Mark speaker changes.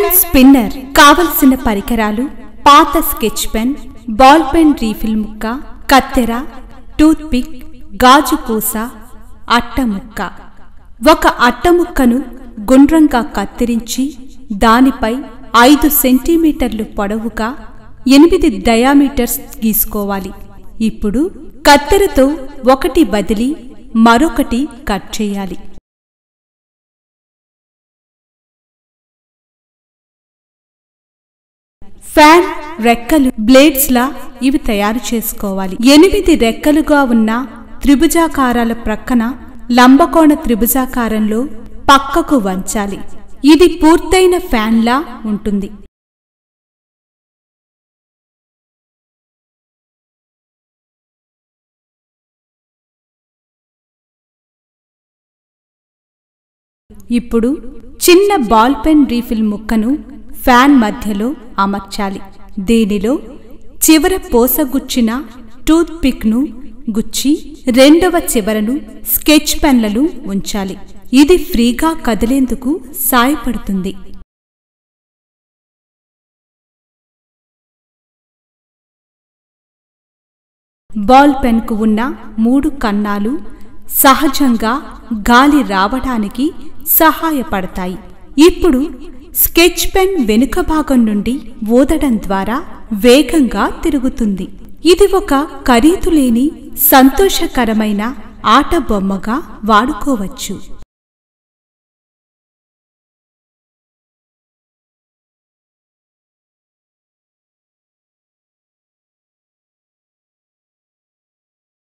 Speaker 1: spinner కావలసిన పరికరాలు పాత sketch pen ball pen refill ముక్క కత్తెర టూత్ పిక్ గాజు పూస అట్ట ముక్క ఒక అట్ట ముక్కను గుండ్రంగా కత్తిరించి దానిపై ఐదు సెంటీమీటర్లు పొడవుగా ఎనిమిది డయామీటర్స్ గీసుకోవాలి ఇప్పుడు కత్తెరతో ఒకటి బదిలి మరొకటి కట్ చేయాలి ఫ్యాన్ రెక్కలు బ్లేడ్స్ లా ఇవి తయారు చేసుకోవాలి ఎనిమిది రెక్కలుగా ఉన్న త్రిభుజాకారాల ప్రక్కన లంబకోణ త్రిభుజాకారంలో పక్కకు వంచాలి ఇది పూర్తయిన ఫ్యాన్లా ఉంటుంది ఇప్పుడు చిన్న బాల్ పెన్ రీఫిల్ ముక్కను ఫ్యాన్ మధ్యలో అమర్చాలి దీనిలో చివర పోసగుచ్చిన టూత్ పిక్ను గుచ్చి రెండవ చివరను స్కెచ్ పెన్లను ఉంచాలి ఇది ఫ్రీగా కదిలేందుకు సాయపడుతుంది బాల్ పెన్కు ఉన్న మూడు కన్నాలు సహజంగా గాలి రావడానికి సహాయపడతాయి ఇప్పుడు స్కెచ్ పెన్ వెనుక భాగం నుండి ఊదడం ద్వారా వేగంగా తిరుగుతుంది ఇది ఒక ఖరీదు లేని సంతోషకరమైన ఆట బొమ్మగా వాడుకోవచ్చు